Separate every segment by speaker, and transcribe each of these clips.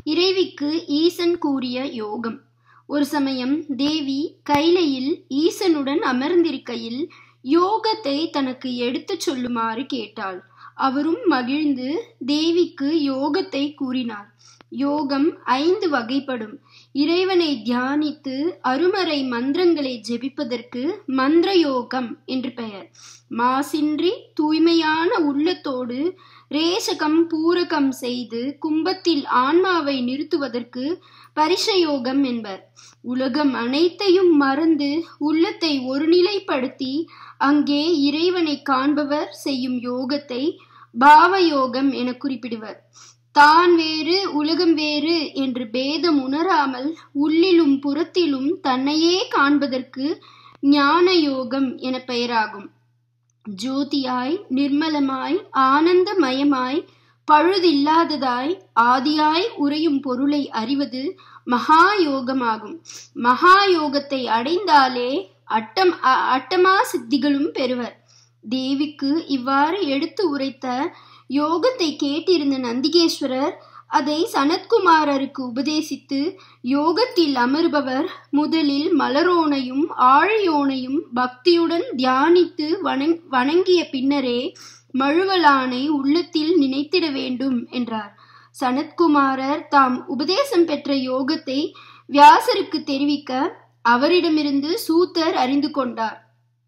Speaker 1: இறைவிக்கு ஈசன் கூறிய யோகம் ஒரு சமயம் தேவி கைலையில் ஈசனுடன் அமர்ந்திருக்கையில் யோகத்தை தனக்கு எடுத்துச் சொல்லுமாறு கேட்டாள் அவரும் மகிழ்ந்து தேவிக்கு யோகத்தை கூறினார் யோகம் ஐந்து வகைப்படும் இறைவனை தியானித்து அருமறை மந்திரங்களை ஜெபிப்பதற்கு மந்திர யோகம் என்று பெயர் மாசின்றி தூய்மையான உள்ளத்தோடு ரேசகம் பூரகம் செய்து கும்பத்தில் ஆன்மாவை நிறுத்துவதற்கு பரிசயோகம் என்பர் உலகம் அனைத்தையும் மறந்து உள்ளத்தை ஒருநிலைப்படுத்தி அங்கே இறைவனை காண்பவர் செய்யும் யோகத்தை பாவயோகம் என குறிப்பிடுவர் தான் வேறு உலகம் வேறு என்று பேதம் உணராமல் உள்ளிலும் புறத்திலும் தன்னையே காண்பதற்கு ஞான யோகம் என பெயராகும் ஜோதியாய் நிர்மலமாய் ஆனந்தமயமாய் பழுதில்லாததாய் ஆதியாய் உறையும் பொருளை அறிவது மகா யோகமாகும் மகா யோகத்தை அடைந்தாலே அட்டம் அட்டமா சித்திகளும் பெறுவர் தேவிக்கு இவ்வாறு எடுத்து உரைத்த யோகத்தை கேட்டிருந்த நந்திகேஸ்வரர் அதை சனத்குமாரருக்கு உபதேசித்து யோகத்தில் அமர்பவர் முதலில் மலரோனையும் ஆழியோனையும் பக்தியுடன் தியானித்து வணங் வணங்கிய பின்னரே மழுவலானை உள்ளத்தில் நினைத்திட வேண்டும் என்றார் சனத்குமாரர் தாம் உபதேசம் பெற்ற யோகத்தை வியாசருக்கு தெரிவிக்க அவரிடமிருந்து சூத்தர் அறிந்து கொண்டார்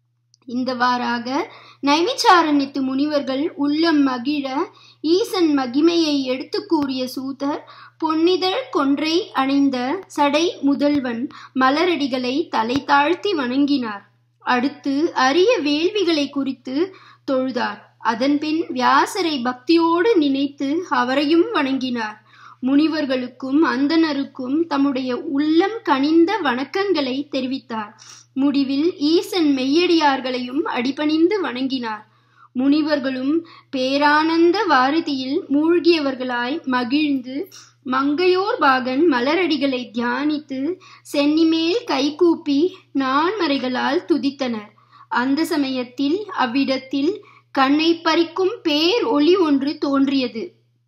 Speaker 1: இந்தவாறாக நைமிச்சாரண்யத்து முனிவர்கள் உள்ளம் மகிழ ஈசன் மகிமையை எடுத்து கூறிய சூதர் பொன்னிதழ் கொன்றை அணைந்த சடை முதல்வன் மலரடிகளை தலை தாழ்த்தி வணங்கினார் அடுத்து அரிய வேள்விகளை குறித்து தொழுதார் அதன்பின் வியாசரை பக்தியோடு நினைத்து அவரையும் வணங்கினார் முனிவர்களுக்கும் அந்தனருக்கும் தம்முடைய உள்ளம் கனிந்த வணக்கங்களை தெரிவித்தார் முடிவில் ஈசன் மெய்யடியார்களையும் அடிபணிந்து வணங்கினார் முனிவர்களும் பேரானந்த வாரதியில் மூழ்கியவர்களாய் மகிழ்ந்து மங்கையோர் பாகன் மலரடிகளை தியானித்து சென்னிமேல் கைகூப்பி நான்மறைகளால் துதித்தனர் அந்த சமயத்தில் அவ்விடத்தில் கண்ணை பறிக்கும் பேர் ஒளி ஒன்று தோன்றியது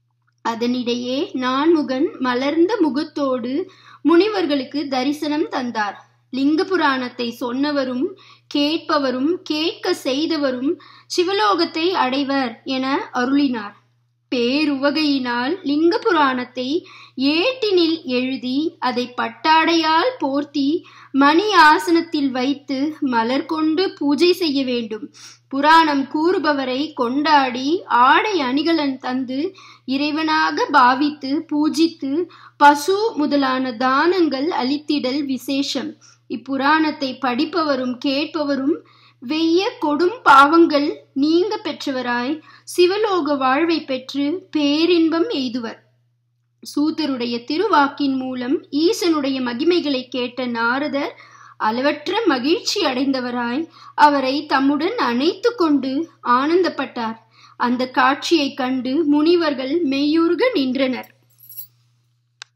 Speaker 1: அதனிடையே நான்முகன் மலர்ந்த முகத்தோடு முனிவர்களுக்கு தரிசனம் தந்தார் லிங்க புராணத்தை சொன்னவரும் கேட்பவரும் கேட்க செய்தவரும் சிவலோகத்தை அடைவர் என அருளினார் பேருவகையினால் லிங்க புராணத்தை ஏட்டினில் எழுதி அதை பட்டாடையால் போர்த்தி மணி ஆசனத்தில் வைத்து மலர் கொண்டு பூஜை செய்ய வேண்டும் புராணம் கூறுபவரை கொண்டாடி ஆடை அணிகலன் தந்து இறைவனாக பாவித்து பூஜித்து பசு முதலான தானங்கள் அளித்திடல் விசேஷம் இப்புராணத்தை படிப்பவரும் கேட்பவரும் வெய்ய கொடும் பாவங்கள் நீங்க பெற்றவராய் சிவலோக வாழ்வை பெற்று பேரின்பம் எய்துவர் சூதருடைய திருவாக்கின் மூலம் ஈசனுடைய மகிமைகளை கேட்ட நாரதர் அளவற்ற மகிழ்ச்சி அடைந்தவராய் அவரை தம்முடன் அணைத்து கொண்டு ஆனந்தப்பட்டார் அந்த காட்சியை கண்டு முனிவர்கள் மெய்யுருக நின்றனர்